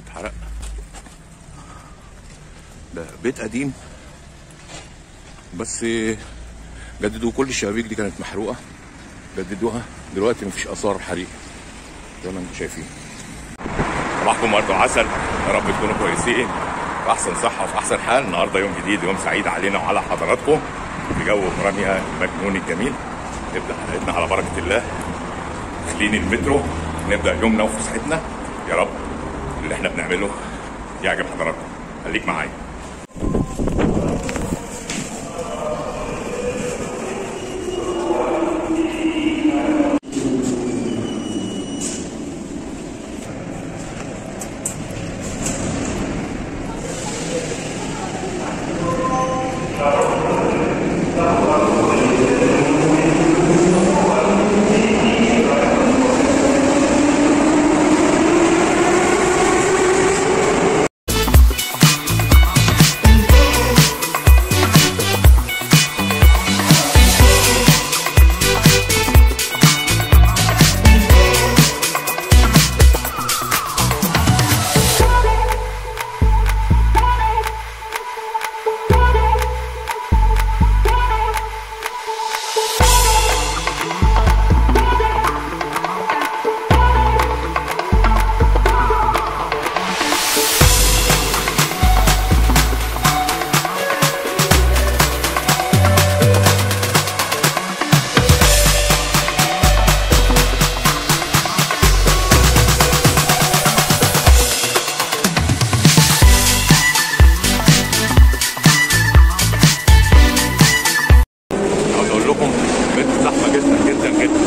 اتحرق ده بيت قديم بس جددوا كل الشبابيك دي كانت محروقه جددوها دلوقتي مفيش اثار حريق زي ما انتم شايفين صباحكم برضه عسل يا رب تكونوا كويسين في احسن صحه وفي احسن حال النهارده يوم جديد يوم سعيد علينا وعلى حضراتكم في جو رانيا المجنون الجميل نبدا حلقتنا على بركه الله داخلين المترو نبدا يومنا وفسحتنا يا رب اللي احنا بنعمله يعجب حضراتكم خليك معايا عاوز اقول لكم بنت زحمه جدا جدا جدا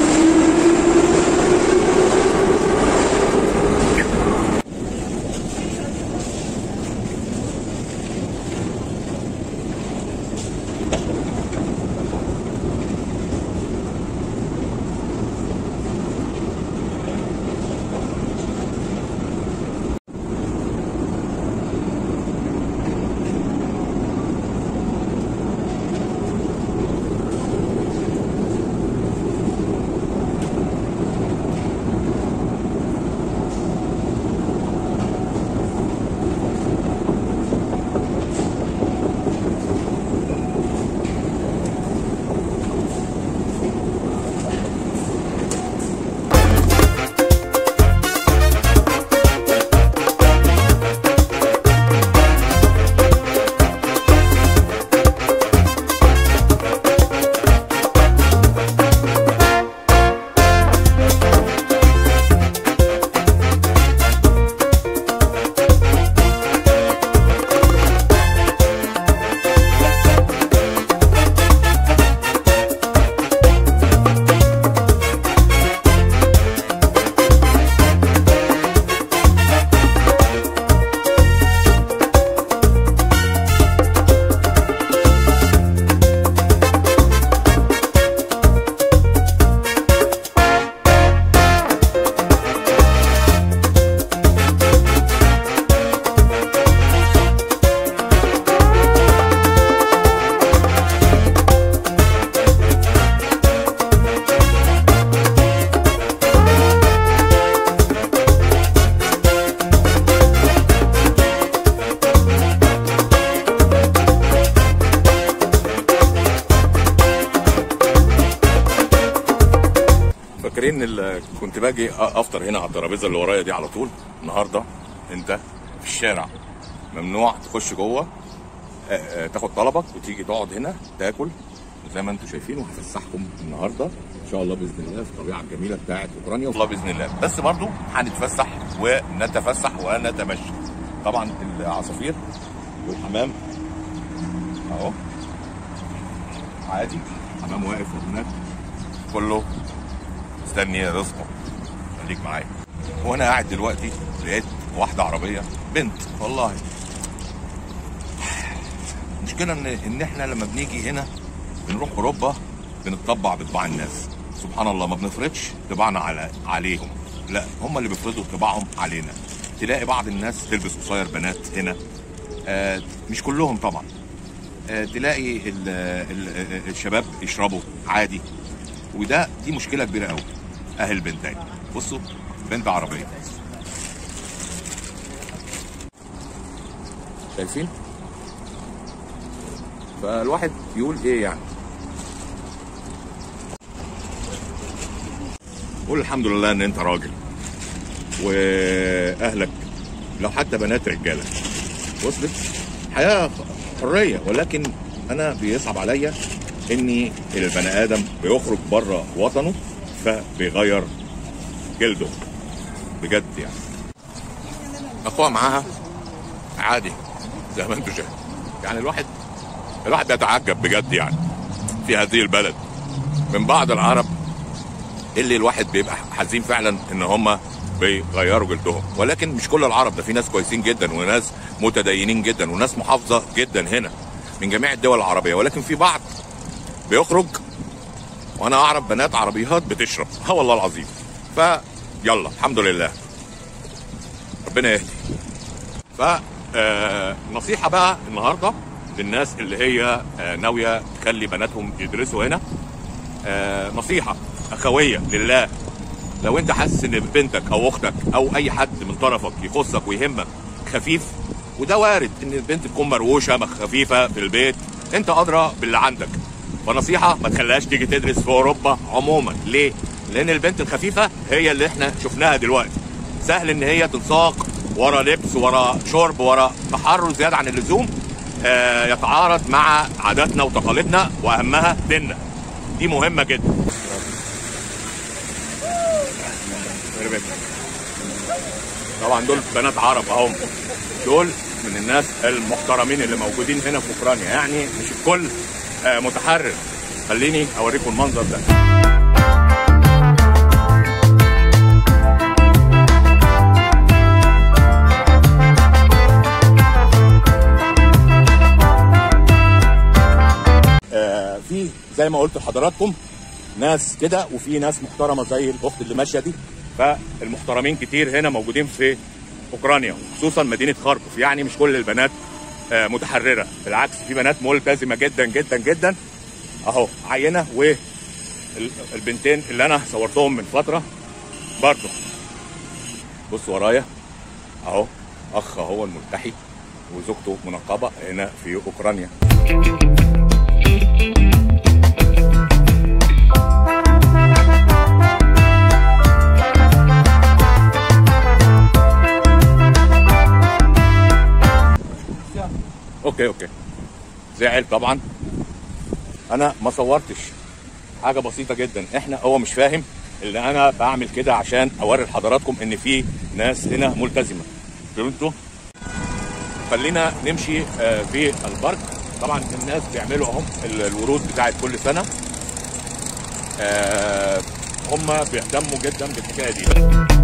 فاكرين ال- كنت باجي أ- افطر هنا على الترابيزه اللي ورايا دي على طول النهارده انت في الشارع ممنوع تخش جوه آه، آه، تاخد طلبك وتيجي تقعد هنا تاكل زي ما انتم شايفين وهفسحكم النهارده ان شاء الله باذن الله في الطبيعه الجميله بتاعت اوكرانيا الله باذن الله بس برضو هنتفسح ونتفسح ونتمشى طبعا العصافير والحمام اهو عادي حمام واقف هناك كله مستني رزقه خليك معايا وانا قاعد دلوقتي لقيت واحده عربيه بنت والله المشكله ان ان احنا لما بنيجي هنا بنروح اوروبا بنطبع بطباع الناس سبحان الله ما بنفرضش طباعنا على عليهم لا هم اللي بيفرضوا طباعهم علينا تلاقي بعض الناس تلبس قصير بنات هنا آه مش كلهم طبعا آه تلاقي ال ال الشباب يشربوا عادي وده دي مشكله كبيره قوي اهل البنتين بصوا بنت عربيه شايفين فالواحد يقول ايه يعني قول الحمد لله ان انت راجل واهلك لو حتى بنات رجاله وصلت حياه حريه ولكن انا بيصعب عليا اني البني ادم بيخرج بره وطنه فبيغير جلده بجد يعني اخوها معاها عادي زي ما انتم شايفين يعني الواحد الواحد بيتعجب بجد يعني في هذه البلد من بعض العرب اللي الواحد بيبقى حزين فعلا ان هم بيغيروا جلدهم ولكن مش كل العرب ده في ناس كويسين جدا وناس متدينين جدا وناس محافظه جدا هنا من جميع الدول العربيه ولكن في بعض بيخرج وانا اعرف بنات عربيات بتشرب اه والله العظيم فيلا الحمد لله ربنا يهدي ف آه، نصيحه بقى النهارده للناس اللي هي آه، ناويه تخلي بناتهم يدرسوا هنا آه، نصيحه اخويه لله لو انت حاسس ان بنتك او اختك او اي حد من طرفك يخصك ويهمك خفيف وده وارد ان البنت تكون مروشه مخ- خفيفه في البيت انت ادرى باللي عندك فنصيحه ما تخليهاش تيجي تدرس في اوروبا عموما ليه لان البنت الخفيفه هي اللي احنا شفناها دلوقتي سهل ان هي تنساق ورا لبس ورا شرب ورا تحرر زياده عن اللزوم آه، يتعارض مع عاداتنا وتقاليدنا واهمها ديننا دي مهمه جدا طبعا دول بنات عرب اهم دول من الناس المحترمين اللي موجودين هنا في اوكرانيا يعني مش الكل آه، متحرر خليني اوريكم المنظر ده آه، في زي ما قلت لحضراتكم ناس كده وفي ناس محترمه زي الاخت اللي ماشيه دي فالمحترمين كتير هنا موجودين في اوكرانيا خصوصا مدينه خاركوف يعني مش كل البنات آه، متحرره بالعكس في بنات ملتزمه جدا جدا جدا اهو عينه والبنتين اللي انا صورتهم من فتره برضه بص ورايا اهو اخ هو الملتحي وزوجته منقبه هنا في اوكرانيا اوكي اوكي زعل طبعا انا ما صورتش حاجه بسيطه جدا احنا هو مش فاهم اللي انا بعمل كده عشان اوري لحضراتكم ان في ناس هنا ملتزمه فهمتوا خلينا نمشي آه، في البارك طبعا الناس بيعملوا اهم ال- الورود بتاعت كل سنه آه، هم بيهتموا جدا بالحكايه دي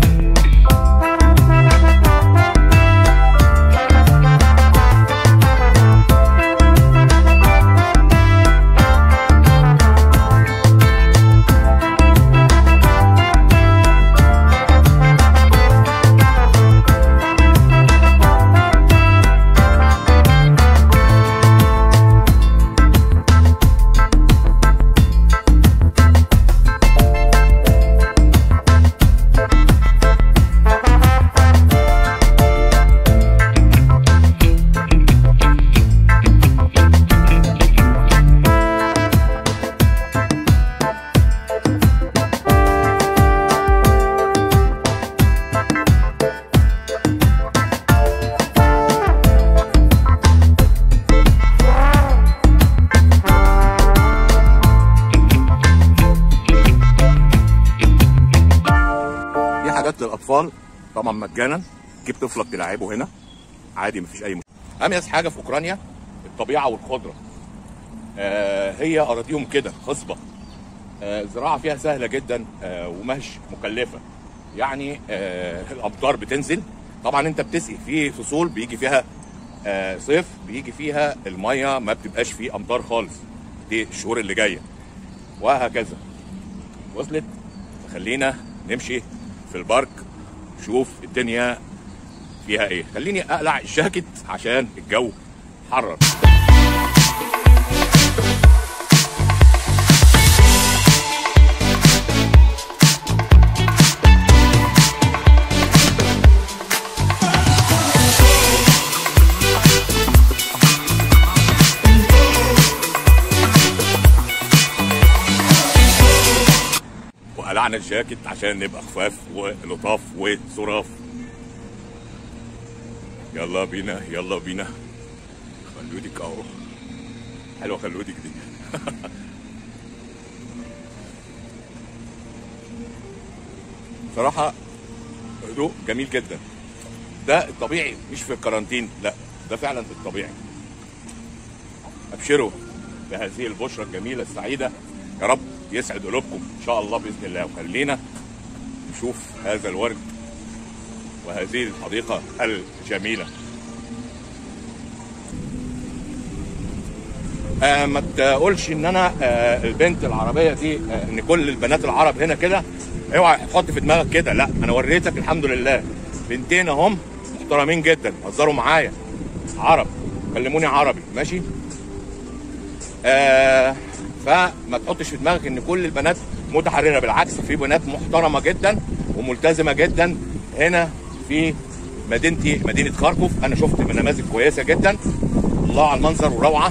دي حاجات للاطفال طبعا مجانا جيب طفلك تلعبه هنا عادي مفيش اي مشكله اميز حاجه في اوكرانيا الطبيعه والخضره آه هي اراضيهم كده خصبه آه الزراعه فيها سهله جدا آه ومش مكلفه يعني آه الامطار بتنزل طبعا انت بتسقي في فصول بيجي فيها آه صيف بيجي فيها الميه ما بتبقاش فيه امطار خالص دي الشهور اللي جايه وهكذا وصلت خلينا نمشي في البارك نشوف الدنيا فيها ايه خليني اقلع الجاكيت عشان الجو حرر وقلعنا الجاكيت عشان نبقى خفاف ولطاف وصراف يلا بينا يلا بينا خلودك اهو حلوه خلودك دي صراحه هدوء جميل جدا ده الطبيعي مش في الكارانتين لا ده فعلا الطبيعي ابشروا بهذه البشرى الجميله السعيده يا رب يسعد قلوبكم ان شاء الله باذن الله وخلينا نشوف هذا الورد وهذه الحديقه الجميله آه ما تقولش ان انا آه البنت العربيه دي آه ان كل البنات العرب هنا كده اوعى تحط في دماغك كده لا انا وريتك الحمد لله بنتين اهم محترمين جدا هزروا معايا عرب كلموني عربي ماشي آه فما تحطش في دماغك ان كل البنات متحرره بالعكس في بنات محترمه جدا وملتزمه جدا هنا في مدينتي مدينه خاركوف انا شفت نماذج كويسه جدا الله على المنظر وروعه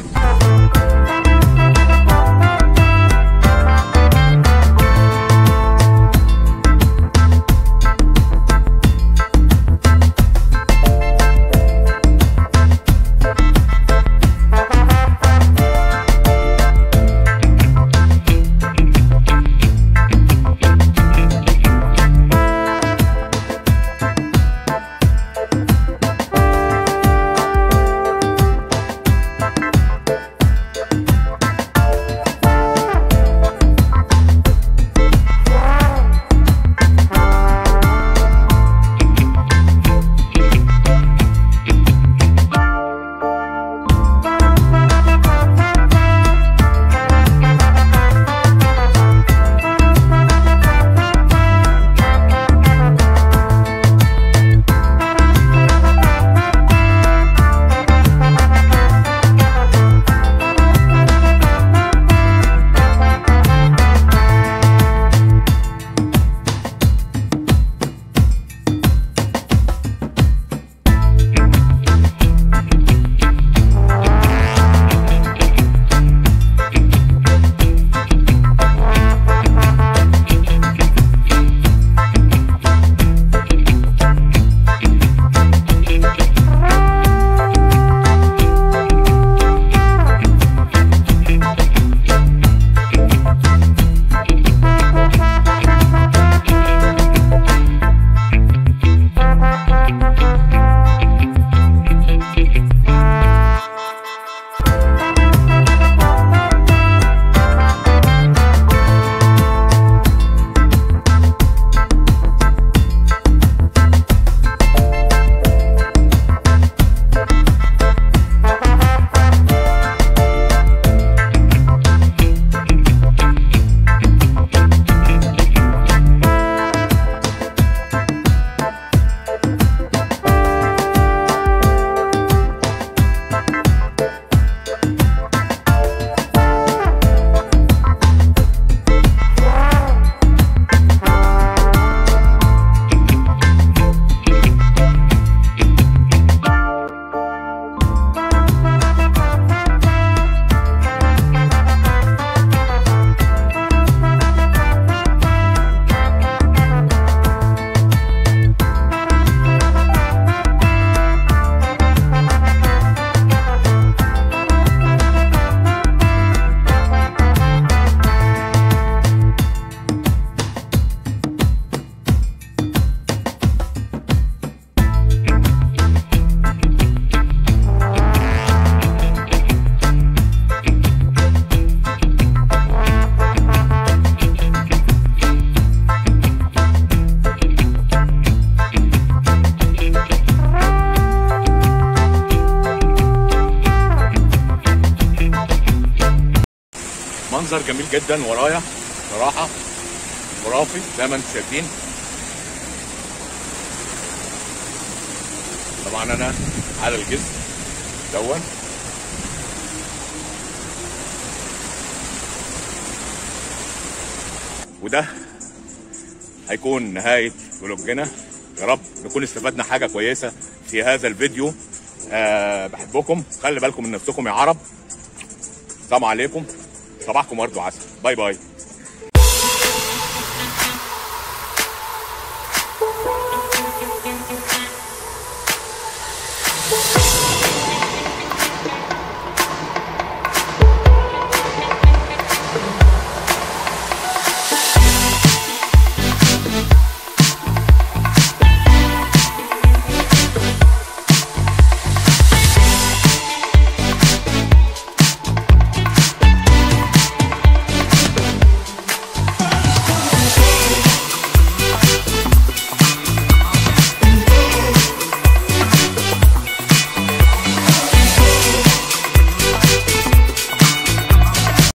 منظر جميل جدا ورايا صراحه خرافي زي ما انتم شايفين طبعا انا على الجسر دون وده هيكون نهايه فلوجنا يا رب نكون استفدنا حاجه كويسه في هذا الفيديو أه بحبكم خلي بالكم من نفسكم يا عرب السلام عليكم صباحكم ورد وعسل باي باي